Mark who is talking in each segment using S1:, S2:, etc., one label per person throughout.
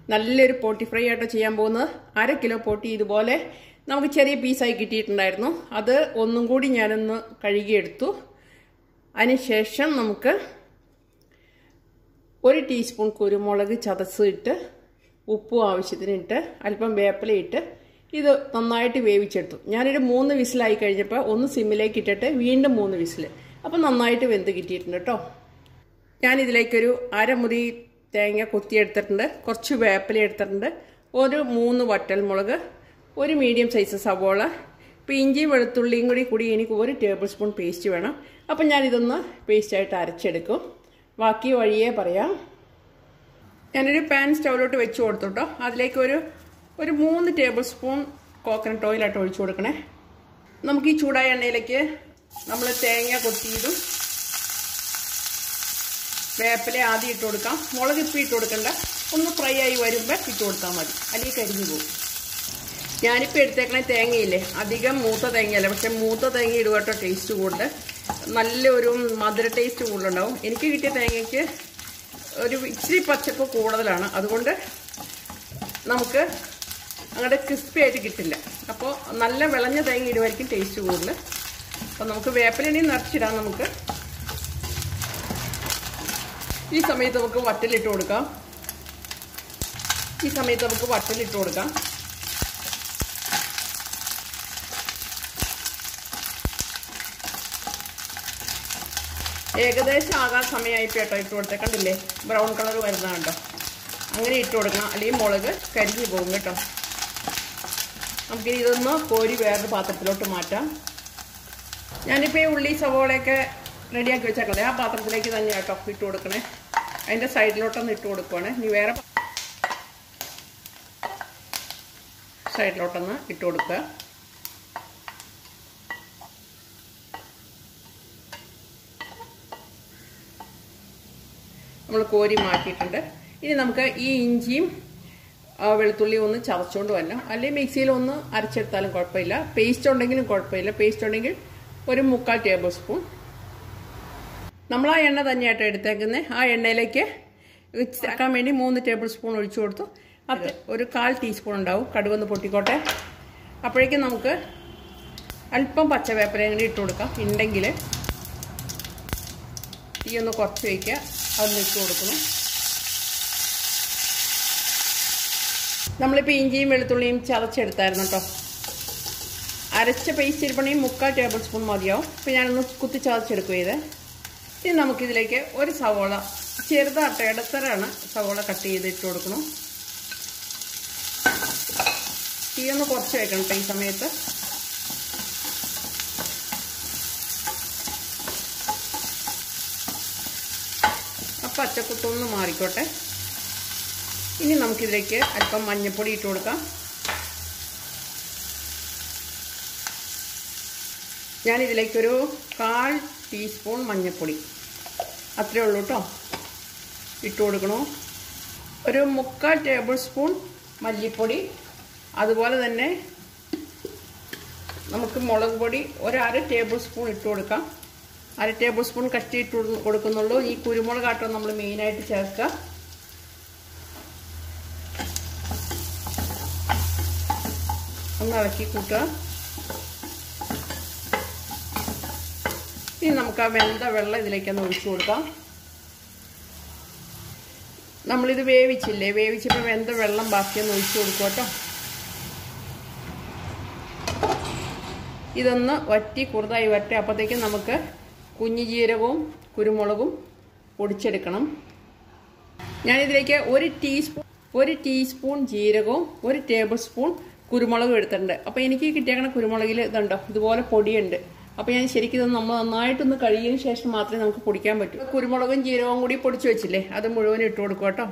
S1: നല്ലൊരു പോട്ടി ഫ്രൈ ആയിട്ട് ചെയ്യാൻ പോകുന്നത് അര കിലോ പോട്ടി ഇതുപോലെ നമുക്ക് ചെറിയ പീസായി കിട്ടിയിട്ടുണ്ടായിരുന്നു അത് ഒന്നും കൂടി ഞാനൊന്ന് കഴുകിയെടുത്തു അതിനുശേഷം നമുക്ക് ഒരു ടീസ്പൂൺ കുരുമുളക് ചതച്ച് ഇട്ട് ഉപ്പും ആവശ്യത്തിന് ഇട്ട് അല്പം വേപ്പില ഇട്ട് ഇത് നന്നായിട്ട് വേവിച്ചെടുത്തു ഞാനൊരു മൂന്ന് വിസിലായി കഴിഞ്ഞപ്പോൾ ഒന്ന് സിമ്മിലേക്ക് ഇട്ടിട്ട് വീണ്ടും മൂന്ന് വിസിൽ അപ്പം നന്നായിട്ട് വെന്ത് കിട്ടിയിട്ടുണ്ട് കേട്ടോ ഞാനിതിലേക്കൊരു അരമുറി തേങ്ങ കൊത്തിയെടുത്തിട്ടുണ്ട് കുറച്ച് വേപ്പില എടുത്തിട്ടുണ്ട് ഒരു മൂന്ന് വറ്റൽമുളക് ഒരു മീഡിയം സൈസ് സവോള ഇപ്പോൾ ഇഞ്ചിയും വെളുത്തുള്ളിയും കൂടി കൂടി എനിക്ക് ഒരു ടേബിൾ സ്പൂൺ പേസ്റ്റ് വേണം അപ്പം ഞാനിതൊന്ന് പേസ്റ്റായിട്ട് അരച്ചെടുക്കും ബാക്കി വഴിയേ പറയാം ഞാനൊരു പാൻ സ്റ്റൗവിലോട്ട് വെച്ച് കൊടുത്തു കേട്ടോ അതിലേക്ക് ഒരു ഒരു മൂന്ന് ടേബിൾ സ്പൂൺ കോക്കനട്ട് ഓയിലായിട്ട് ഒഴിച്ചു കൊടുക്കണേ നമുക്ക് ഈ ചൂടായ എണ്ണയിലേക്ക് നമ്മൾ തേങ്ങ കൊത്തിയതും വേപ്പില ആദ്യം ഇട്ട് കൊടുക്കാം മുളക് ഇപ്പം ഇട്ട് കൊടുക്കണ്ട ഒന്ന് ഫ്രൈ ആയി വരുമ്പോൾ ഇട്ട് കൊടുത്താൽ മതി അല്ലെങ്കിൽ കരിഞ്ഞു പോകും ഞാനിപ്പോൾ എടുത്തേക്കണ തേങ്ങയില്ലേ അധികം മൂത്ത തേങ്ങയല്ല പക്ഷെ മൂത്ത തേങ്ങ ഇടുക കേട്ടോ ടേസ്റ്റ് കൂടുതൽ നല്ലൊരു മധുര ടേസ്റ്റ് കൂടുതലുണ്ടാവും എനിക്ക് കിട്ടിയ തേങ്ങയ്ക്ക് ഒരു ഇച്ചിരി പച്ചപ്പ് കൂടുതലാണ് അതുകൊണ്ട് നമുക്ക് അങ്ങോട്ട് ക്രിസ്പി ആയിട്ട് കിട്ടില്ല അപ്പോൾ നല്ല വിളഞ്ഞ തേങ്ങ ഇടുമായിരിക്കും ടേസ്റ്റ് കൂടുതൽ അപ്പോൾ നമുക്ക് വേപ്പിലെണ്ണയും നിറച്ചിടാം നമുക്ക് ഈ സമയത്ത് നമുക്ക് വറ്റലിട്ട് കൊടുക്കാം ഈ സമയത്ത് നമുക്ക് വറ്റലിട്ട് കൊടുക്കാം ഏകദേശം ആകാൻ സമയമായിപ്പോൾ കേട്ടോ ഇട്ട് കൊടുത്തേ കണ്ടില്ലേ ബ്രൗൺ കളർ വരുന്ന കണ്ടോ അങ്ങനെ ഇട്ട് കൊടുക്കണം അല്ലെങ്കിൽ മുളക് കരിഞ്ഞു പോകും കേട്ടോ നമുക്ക് ഇതൊന്ന് കോരി വേറൊരു പാത്രത്തിലോട്ട് മാറ്റാം ഞാനിപ്പോൾ ഈ ഉള്ളി സവോളയൊക്കെ റെഡിയാക്കി വെച്ചേക്കണേ ആ പാത്രത്തിലേക്ക് തന്നെ കേട്ടോ ഇട്ട് കൊടുക്കണേ അതിൻ്റെ സൈഡിലോട്ടൊന്ന് ഇട്ട് കൊടുക്കുവാണ് ഇനി വേറെ സൈഡിലോട്ടൊന്ന് ഇട്ട് കൊടുക്കുക നമ്മൾ കോരി മാറ്റിയിട്ടുണ്ട് ഇനി നമുക്ക് ഈ ഇഞ്ചിയും വെളുത്തുള്ളി ഒന്ന് ചതച്ചുകൊണ്ട് വരണം അല്ലെങ്കിൽ മിക്സിയിൽ ഒന്ന് അരച്ചെടുത്താലും കുഴപ്പമില്ല പേസ്റ്റ് ഉണ്ടെങ്കിലും കുഴപ്പമില്ല പേസ്റ്റ് ഉണ്ടെങ്കിൽ ഒരു മുക്കാൽ ടേബിൾ സ്പൂൺ നമ്മൾ ആ എണ്ണ തന്നെയായിട്ട് എടുത്തേക്കുന്നത് ആ എണ്ണയിലേക്ക് ചേർക്കാൻ വേണ്ടി മൂന്ന് ടേബിൾ സ്പൂൺ ഒഴിച്ചു കൊടുത്തു അത് ഒരു കാൽ ടീസ്പൂൺ ഉണ്ടാവും കടുകൊന്ന് പൊട്ടിക്കോട്ടെ അപ്പോഴേക്കും നമുക്ക് അല്പം പച്ചവേപ്പലയും കൂടി ഇട്ട് കൊടുക്കാം ഉണ്ടെങ്കിൽ തീ ഒന്ന് കുറച്ച് വയ്ക്കുക അതൊന്ന് ഇട്ട് കൊടുക്കണം നമ്മളിപ്പോൾ ഇഞ്ചിയും വെളുത്തുള്ളിയും ചതച്ചെടുത്തായിരുന്നു കേട്ടോ അരച്ച പേസ്റ്റ് ഇരിപ്പണെങ്കിൽ മുക്കാൽ ടേബിൾ സ്പൂൺ മതിയാവും അപ്പോൾ ഞാനൊന്ന് കുത്തി ചതച്ചെടുക്കുക ചെയ്തേ ഇനി നമുക്കിതിലേക്ക് ഒരു സവോള ചെറുതായിട്ട് ഇടത്തരാണ് സവോള കട്ട് ചെയ്ത് ഇട്ട് കൊടുക്കണം തീ ഒന്ന് കുറച്ച് വെക്കണം കേട്ടോ ഈ സമയത്ത് ആ പച്ചക്കുത്തൊന്ന് മാറിക്കോട്ടെ ഇനി നമുക്കിതിലേക്ക് അല്പം മഞ്ഞൾപ്പൊടി ഇട്ട് കൊടുക്കാം ഞാനിതിലേക്കൊരു കാൽ ടീസ്പൂൺ മഞ്ഞൾപ്പൊടി അത്രേ ഉള്ളൂ കേട്ടോ ഇട്ട് കൊടുക്കണു ഒരു മുക്കാൽ ടേബിൾ സ്പൂൺ മല്ലിപ്പൊടി അതുപോലെ തന്നെ നമുക്ക് മുളക് പൊടി ഒരു അര ടേബിൾ സ്പൂൺ ഇട്ട് കൊടുക്കാം അര ടേബിൾ സ്പൂൺ കഷ്ടി ഇട്ട് കൊടുക്കുന്നുള്ളൂ ഈ കുരുമുളക് ആട്ടം നമ്മൾ മെയിനായിട്ട് ചേർക്കുക ഒന്ന് ഇളക്കി കൂട്ടുക ഇനി നമുക്ക് ആ വെന്ത വെള്ളം ഇതിലേക്കൊന്ന് ഒഴിച്ചു കൊടുക്കാം നമ്മളിത് വേവിച്ചില്ലേ വേവിച്ചപ്പോൾ വെന്ത വെള്ളം ബാക്കിയൊന്ന് ഒഴിച്ചു കൊടുക്കും കേട്ടോ ഇതൊന്ന് വറ്റി കുറുതായി വറ്റി അപ്പോഴത്തേക്കും നമുക്ക് കുഞ്ഞു ജീരകവും കുരുമുളകും പൊടിച്ചെടുക്കണം ഞാനിതിലേക്ക് ഒരു ടീസ്പൂൺ ഒരു ടീസ്പൂൺ ജീരകവും ഒരു ടേബിൾ സ്പൂൺ കുരുമുളകും എടുത്തിട്ടുണ്ട് അപ്പോൾ എനിക്ക് കിട്ടിയേക്കണ കുരുമുളകിൽ ഇതുണ്ടോ ഇതുപോലെ പൊടിയുണ്ട് അപ്പോൾ ഞാൻ ശരിക്കും ഇത് നമ്മൾ നന്നായിട്ടൊന്ന് കഴിയുന്ന ശേഷം മാത്രമേ നമുക്ക് പൊടിക്കാൻ പറ്റൂ കുരുമുളകും ജീരകവും കൂടി പൊടിച്ചു വെച്ചില്ലേ അത് മുഴുവൻ ഇട്ട് കൊടുക്കുക കേട്ടോ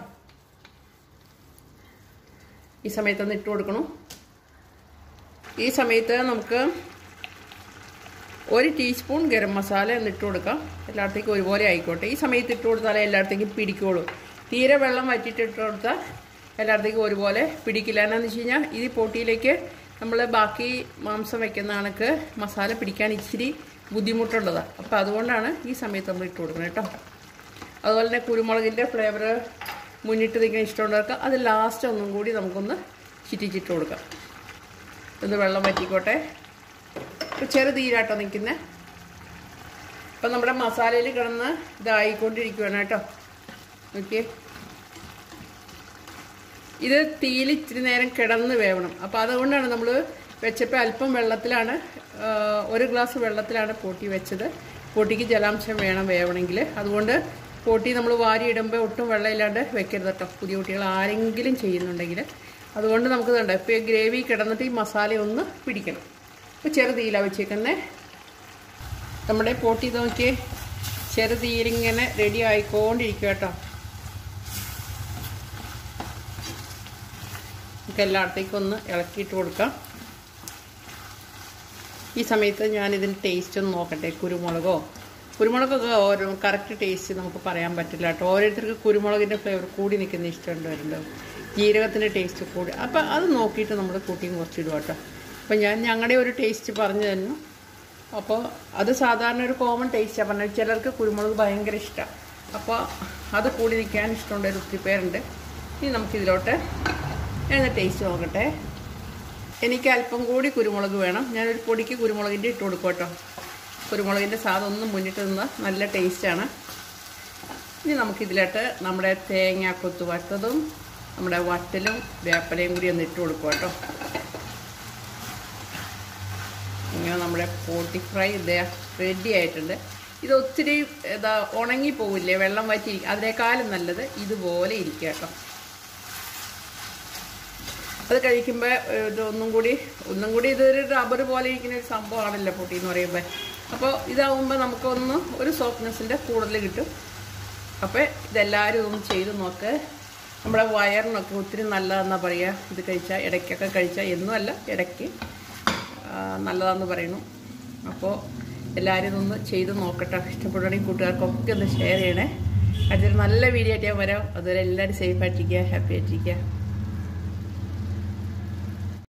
S1: ഈ സമയത്തൊന്ന് ഇട്ട് കൊടുക്കണം ഈ സമയത്ത് നമുക്ക് ഒരു ടീസ്പൂൺ ഗരം മസാല ഒന്ന് ഇട്ട് കൊടുക്കാം എല്ലായിടത്തേക്കും ഒരുപോലെ ആയിക്കോട്ടെ ഈ സമയത്ത് ഇട്ട് കൊടുത്താലേ എല്ലായിടത്തേക്കും പിടിക്കുള്ളൂ തീരെ വെള്ളം വറ്റിയിട്ട് ഇട്ട് കൊടുത്താൽ എല്ലായിടത്തേക്കും ഒരുപോലെ പിടിക്കില്ല എന്നാന്ന് വെച്ച് കഴിഞ്ഞാൽ ഈ പൊട്ടിയിലേക്ക് നമ്മൾ ബാക്കി മാംസം വെക്കുന്ന കണക്ക് മസാല പിടിക്കാൻ ഇച്ചിരി ബുദ്ധിമുട്ടുള്ളതാണ് അപ്പോൾ അതുകൊണ്ടാണ് ഈ സമയത്ത് നമ്മൾ ഇട്ട് കൊടുക്കുന്നത് കേട്ടോ അതുപോലെ തന്നെ കുരുമുളകിൻ്റെ ഫ്ലേവർ മുന്നിട്ട് നിൽക്കാൻ ഇഷ്ടമുള്ളവർക്ക് അത് ലാസ്റ്റ് ഒന്നും കൂടി നമുക്കൊന്ന് ചിറ്റിച്ചിട്ട് കൊടുക്കാം ഒന്ന് വെള്ളം വറ്റിക്കോട്ടെ ഇപ്പോൾ ചെറു തീരാട്ടോ നിൽക്കുന്നത് ഇപ്പം നമ്മുടെ മസാലയിൽ കിടന്ന് ഇതായിക്കൊണ്ടിരിക്കുകയാണ് കേട്ടോ ഓക്കെ ഇത് തീയിൽ ഇച്ചിരി നേരം കിടന്ന് വേവണം അപ്പോൾ അതുകൊണ്ടാണ് നമ്മൾ വെച്ചപ്പോൾ അല്പം വെള്ളത്തിലാണ് ആ, ഒരു ഗ്ലാസ് വെള്ളത്തിലാണ് പോട്ടി വെച്ചത് പോട്ടിക്ക് ജലാംശം വേണം വേവണമെങ്കിൽ അതുകൊണ്ട് പോട്ടി നമ്മൾ വാരി ഇടുമ്പോൾ ഒട്ടും വെള്ളമില്ലാണ്ട് വെക്കരുത് കേട്ടോ പുതിയ കുട്ടികൾ ആരെങ്കിലും ചെയ്യുന്നുണ്ടെങ്കിൽ അതുകൊണ്ട് നമുക്ക് ഇതുണ്ട് ഇപ്പോൾ ഈ ഗ്രേവി കിടന്നിട്ട് ഈ മസാല ഒന്ന് പിടിക്കണം ഇപ്പോൾ ചെറു തീയിലാണ് വെച്ചേക്കുന്നത് നമ്മുടെ പോട്ടി നോക്കി ചെറു തീയിലിങ്ങനെ റെഡി ആയിക്കൊണ്ടിരിക്കുക കേട്ടോ നമുക്ക് എല്ലായിടത്തേക്കും ഒന്ന് ഇളക്കിയിട്ട് കൊടുക്കാം ഈ സമയത്ത് ഞാനിതിന് ടേസ്റ്റ് ഒന്ന് നോക്കട്ടെ കുരുമുളകോ കുരുമുളകൊക്കെ ഓരോ കറക്റ്റ് ടേസ്റ്റ് നമുക്ക് പറയാൻ പറ്റില്ല കേട്ടോ ഓരോരുത്തർക്ക് കുരുമുളകിൻ്റെ ഫ്ലേവർ കൂടി നിൽക്കുന്ന ഇഷ്ടമുണ്ടായിരുന്നു ജീരകത്തിൻ്റെ ടേസ്റ്റ് കൂടി അപ്പം അത് നോക്കിയിട്ട് നമ്മൾ കൂട്ടിയും കുറച്ചിടുക കേട്ടോ അപ്പം ഞാൻ ഞങ്ങളുടെ ഒരു ടേസ്റ്റ് പറഞ്ഞു തന്നു അപ്പോൾ അത് സാധാരണ ഒരു കോമൺ ടേസ്റ്റാണ് പറഞ്ഞത് ചിലർക്ക് കുരുമുളക് ഭയങ്കര ഇഷ്ടമാണ് അപ്പോൾ അത് കൂടി നിൽക്കാൻ ഇഷ്ടമുണ്ട് ഒരു ഒത്തിരി പേരുണ്ട് ഇനി നമുക്കിതിലോട്ട് ഞാൻ ടേസ്റ്റ് നോക്കട്ടെ എനിക്ക് അല്പം കൂടി കുരുമുളക് വേണം ഞാനൊരു പൊടിക്ക് കുരുമുളകിൻ്റെ ഇട്ട് കൊടുക്കും കേട്ടോ കുരുമുളകിൻ്റെ സാധനം ഒന്ന് മുന്നിട്ട് നിന്ന് നല്ല ടേസ്റ്റാണ് ഇനി നമുക്കിതിലോട്ട് നമ്മുടെ തേങ്ങ കൊത്തു വറുത്തതും നമ്മുടെ വറ്റലും വേപ്പലയും കൂടി ഒന്ന് ഇട്ട് കൊടുക്കും കേട്ടോ ഇങ്ങനെ നമ്മുടെ പോട്ടി ഫ്രൈ ഇത് റെഡി ആയിട്ടുണ്ട് ഇത് ഒത്തിരി ഇതാ ഉണങ്ങി പോവില്ലേ വെള്ളം വറ്റി അതിനേക്കാളും നല്ലത് ഇതുപോലെ ഇരിക്കുക കേട്ടോ അത് കഴിക്കുമ്പോൾ ഇത് ഒന്നും കൂടി ഒന്നും കൂടി ഇതൊരു റബ്ബർ പോലെ ഇരിക്കുന്ന ഒരു സംഭവമാണല്ലോ പൊട്ടി എന്ന് പറയുമ്പോൾ അപ്പോൾ ഇതാവുമ്പോൾ നമുക്കൊന്ന് ഒരു സോഫ്റ്റ്നെസ്സിൻ്റെ കൂടുതൽ കിട്ടും അപ്പോൾ ഇതെല്ലാവരും ഒന്ന് ചെയ്ത് നോക്ക് നമ്മുടെ വയറിനൊക്കെ ഒത്തിരി നല്ലതെന്നാണ് പറയുക ഇത് കഴിച്ചാൽ ഇടയ്ക്കൊക്കെ കഴിച്ചാൽ എന്നുമല്ല ഇടയ്ക്ക് ആ, നല്ലതാണെന്ന് പറയുന്നു അപ്പോൾ എല്ലാവരും ഇതൊന്ന് ചെയ്ത് നോക്കട്ടെ ഇഷ്ടപ്പെടുകയാണെങ്കിൽ കൂട്ടുകാർക്കൊക്കെ ഒന്ന് ഷെയർ ചെയ്യണേ അടുത്തൊരു നല്ല വീഡിയോ ആയിട്ട് ഞാൻ വരാം അതുവരെ എല്ലാവരും സേഫ് ആയിട്ടിരിക്കുക ഹാപ്പി ആയിട്ടിരിക്കുക